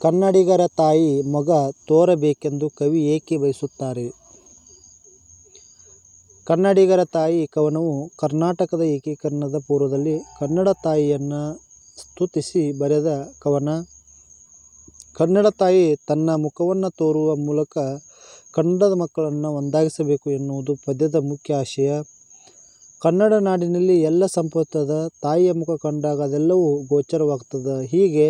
ಕನ್ನಡಿಗರ ತಾಯಿ ಮೊಗ ತೋರಬೇಕೆಂದು ಕವಿ ಏಕೆ ಬಯಸುತ್ತಾರೆ? ಕನ್ನಡಿಗರ ತಾಯಿ ಕವನವು ಕರ್ನಾಟಕದ ಏಕೀಕರಣದ ಪೂರ್ವದಲ್ಲಿ ಕನ್ನಡ ತಾಯಿಯನ್ನು ಸ್ತುತಿಸಿ ಬರೆದ ಕವನ. ಕನ್ನಡ ತಾಯಿ ತನ್ನ ಮುಖವನ್ನು ತೋರುವ ಮೂಲಕ ಕನ್ನಡದ ಮಕ್ಕಳನ್ನು ಒಂದಾಗಿಸಬೇಕು ಎನ್ನುವುದು ಪದ್ಯದ ಮುಖ್ಯ ಆಶಯ. ಕನ್ನಡ ನಾಡಿನಲ್ಲಿ ಎಲ್ಲ ಸಂಪತ್ತದ ತಾಯಿಯ ಮುಖ ಕಂಡಾಗ ಅದೆಲ್ಲವೂ ಗೋಚರವಾಗುತ್ತದೆ. ಹೀಗೆ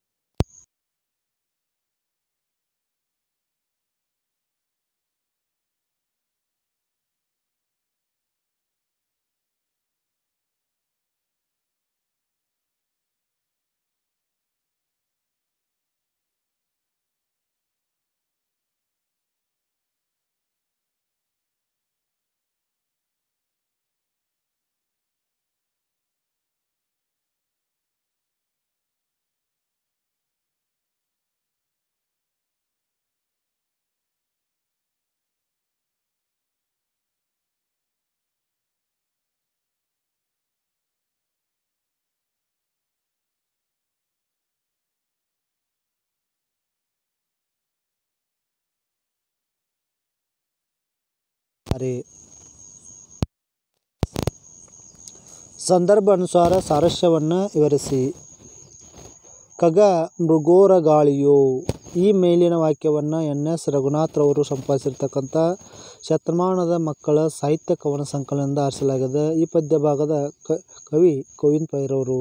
ಸಂದರ್ಭಾನುಸಾರ ಸಾರಾಂಶವನ್ನು ವಿವರಿಸಿ. ಖಗ ಮೃಗೋರಗಾಳಿಯೋ ಈ ಮೇಲಿನ ವಾಕ್ಯವನ್ನು ಎನ್. ಎಸ್. ರಘುನಾಥ್ರವರು ಸಂಪಾದಿಸಿರತಕ್ಕಂಥ ಶತಮಾನದ ಮಕ್ಕಳ ಸಾಹಿತ್ಯ ಕವನ ಸಂಕಲನದಿಂದ ಆರಿಸಲಾಗಿದೆ. ಈ ಪದ್ಯಭಾಗದ ಕವಿ ಗೋವಿಂದ ಪೈರವರು.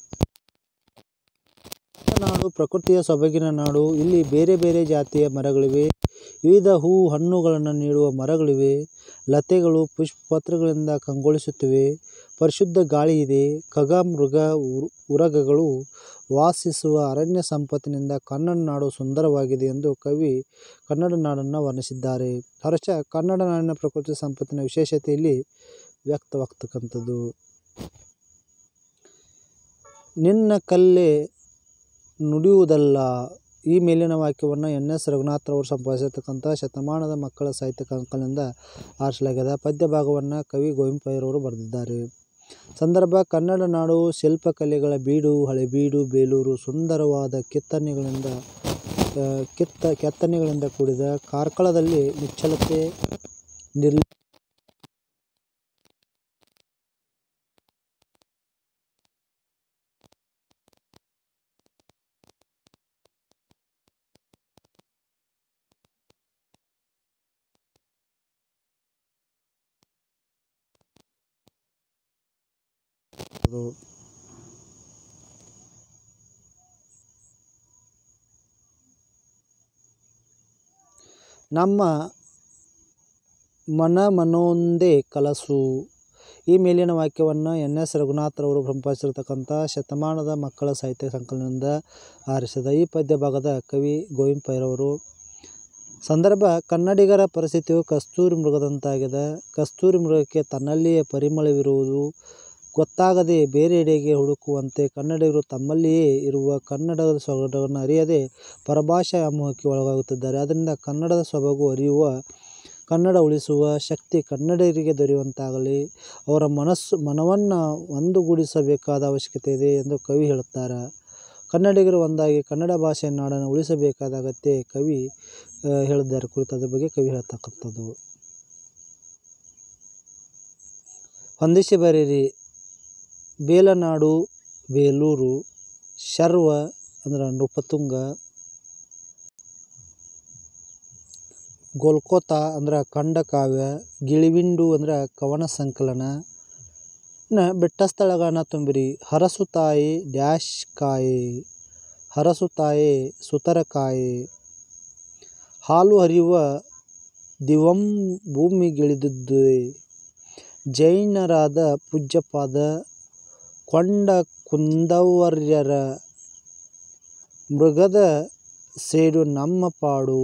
ಕನ್ನಡ ನಾಡು ಪ್ರಕೃತಿಯ ಸೊಬಗಿನ ನಾಡು. ಇಲ್ಲಿ ಬೇರೆ ಬೇರೆ ಜಾತಿಯ ಮರಗಳಿವೆ. ವಿವಿಧ ಹೂ ಹಣ್ಣುಗಳನ್ನು ನೀಡುವ ಮರಗಳಿವೆ. ಲತೆಗಳು ಪುಷ್ಪ ಪತ್ರಗಳಿಂದ ಕಂಗೊಳಿಸುತ್ತಿವೆ. ಪರಿಶುದ್ಧ ಗಾಳಿಯಿದೆ. ಖಗ ಮೃಗ ಉರಗಗಳು ವಾಸಿಸುವ ಅರಣ್ಯ ಸಂಪತ್ತಿನಿಂದ ಕನ್ನಡ ನಾಡು ಸುಂದರವಾಗಿದೆ ಎಂದು ಕವಿ ಕನ್ನಡ ನಾಡನ್ನು ವರ್ಣಿಸಿದ್ದಾರೆ. ಹರ್ಷ ಕನ್ನಡ ನಾಡಿನ ಪ್ರಕೃತಿ ಸಂಪತ್ತಿನ ವಿಶೇಷತೆ ಇಲ್ಲಿ ವ್ಯಕ್ತವಾಗತಕ್ಕಂಥದ್ದು. ನಿನ್ನ ಕಲ್ಲೇ ನುಡಿಯುವುದಲ್ಲ ಈ ಮೇಲಿನ ವಾಕ್ಯವನ್ನು ಎನ್. ಎಸ್. ರಘುನಾಥ್ರವರು ಸಂಪಾದಿಸಿರತಕ್ಕಂಥ ಶತಮಾನದ ಮಕ್ಕಳ ಸಾಹಿತ್ಯ ಸಂಕಲನದಿಂದ ಆರಿಸಲಾಗಿದೆ. ಪದ್ಯಭಾಗವನ್ನು ಕವಿ ಗೋವಿಂದ ಪೈರವರು ಬರೆದಿದ್ದಾರೆ. ಸಂದರ್ಭ ಕನ್ನಡ ನಾಡು ಶಿಲ್ಪಕಲೆಗಳ ಬೀಡು. ಹಳೇಬೀಡು ಬೇಲೂರು ಸುಂದರವಾದ ಕೆತ್ತನೆಗಳಿಂದ ಕೂಡಿದೆ. ಕಾರ್ಕಳದಲ್ಲಿ ನಿಶ್ಚಲತೆ, ನಿರ್ಲಿಪ್ತತೆ ಕಾಣಬಹುದು. ನಮ್ಮ ಮನಮನದೊಂದೇ ಕಲಸು ಈ ಮೇಲಿನ ವಾಕ್ಯವನ್ನು ಎನ್. ಎಸ್. ರಘುನಾಥ್ರವರು ಸಂಪಾದಿಸಿರತಕ್ಕಂಥ ಶತಮಾನದ ಮಕ್ಕಳ ಸಾಹಿತ್ಯ ಸಂಕಲನದಿಂದ ಆರಿಸಿದ ಈ ಪದ್ಯಭಾಗದ ಕವಿ ಗೋವಿಂದ ಪೈರವರು. ಸಂದರ್ಭ ಕನ್ನಡಿಗರ ಪರಿಸ್ಥಿತಿಯು ಕಸ್ತೂರಿ ಮೃಗದಂತಾಗಿದೆ. ಕಸ್ತೂರಿ ಮೃಗಕ್ಕೆ ತನ್ನಲ್ಲಿಯೇ ಪರಿಮಳವಿರುವುದು ಗೊತ್ತಾಗದೆ ಬೇರೆಡೆಗೆ ಹುಡುಕುವಂತೆ ಕನ್ನಡಿಗರು ತಮ್ಮಲ್ಲಿಯೇ ಇರುವ ಕನ್ನಡದ ಸೊಗಡನ್ನು ಅರಿಯದೆ ಪರಭಾಷಾ ವ್ಯಾಮೋಹಕ್ಕೆ ಒಳಗಾಗುತ್ತಿದ್ದಾರೆ. ಆದ್ದರಿಂದ ಕನ್ನಡದ ಸೊಬಗು ಅರಿಯುವ, ಕನ್ನಡ ಉಳಿಸುವ ಶಕ್ತಿ ಕನ್ನಡಿಗರಿಗೆ ದೊರೆಯುವಂತಾಗಲಿ, ಅವರ ಮನವನ್ನು ಒಂದುಗೂಡಿಸಬೇಕಾದ ಅವಶ್ಯಕತೆಯಿದೆ ಎಂದು ಕವಿ ಹೇಳುತ್ತಾರೆ. ಕನ್ನಡಿಗರು ಒಂದಾಗಿ ಕನ್ನಡ ಭಾಷೆಯ ನಾಡನ್ನು ಉಳಿಸಬೇಕಾದ ಅಗತ್ಯ ಕವಿ ಹೇಳಿದ್ದಾರೆ ಕುರಿತು ಅದರ ಬಗ್ಗೆ ಕವಿ ಹೇಳತಕ್ಕಂಥದ್ದು. ಹೊಂದಿಸಿ ಬರೆಯಿರಿ ಬೇಲನಾಡು ಬೇಲೂರು ಶರ್ವ ನೃಪತುಂಗ ಗೋಲ್ಕೊತ ಖಂಡಕಾವ್ಯ ಗಿಳಿವಿಂಡು ಕವನ ಸಂಕಲನ ಇನ್ನು ಬಿಟ್ಟಸ್ಥಳಗಳನ್ನು ತುಂಬಿರಿ ಹರಸು ತಾಯೇ ಕಾಯೇ ಹರಸು ತಾಯೇ ಸುತರ ಕಾಯೇ ಹಾಲು ಹರಿಯುವ ದಿವಂ ಭೂಮಿಗಿಳಿದುದೇ ಜೈನರಾದ ಪೂಜ್ಯಪಾದ ಕೊಂಡ ಕುಂದಾವರ್ಯರ ಮೃಗದ ಸೇಡು ನಮ್ಮ ಪಾಡು.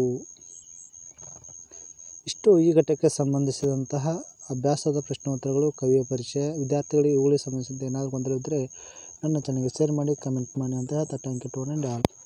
ಇಷ್ಟು ಈ ಘಟ್ಟಕ್ಕೆ ಸಂಬಂಧಿಸಿದಂತಹ ಅಭ್ಯಾಸದ ಪ್ರಶ್ನೋತ್ತರಗಳು ಕವಿಯ ಪರಿಚಯ. ವಿದ್ಯಾರ್ಥಿಗಳಿಗೆ ಇವುಗಳಿಗೆ ಸಂಬಂಧಿಸಿದಂತೆ ಏನಾದರೂ ಗೊಂದಲವಿದ್ದರೆ ನನ್ನ ಚಾನಲ್ಗೆ ಶೇರ್ ಮಾಡಿ, ಕಮೆಂಟ್ ಮಾಡಿ ಅಂತ ಹೇಳ್ತಾ thank you to one and all.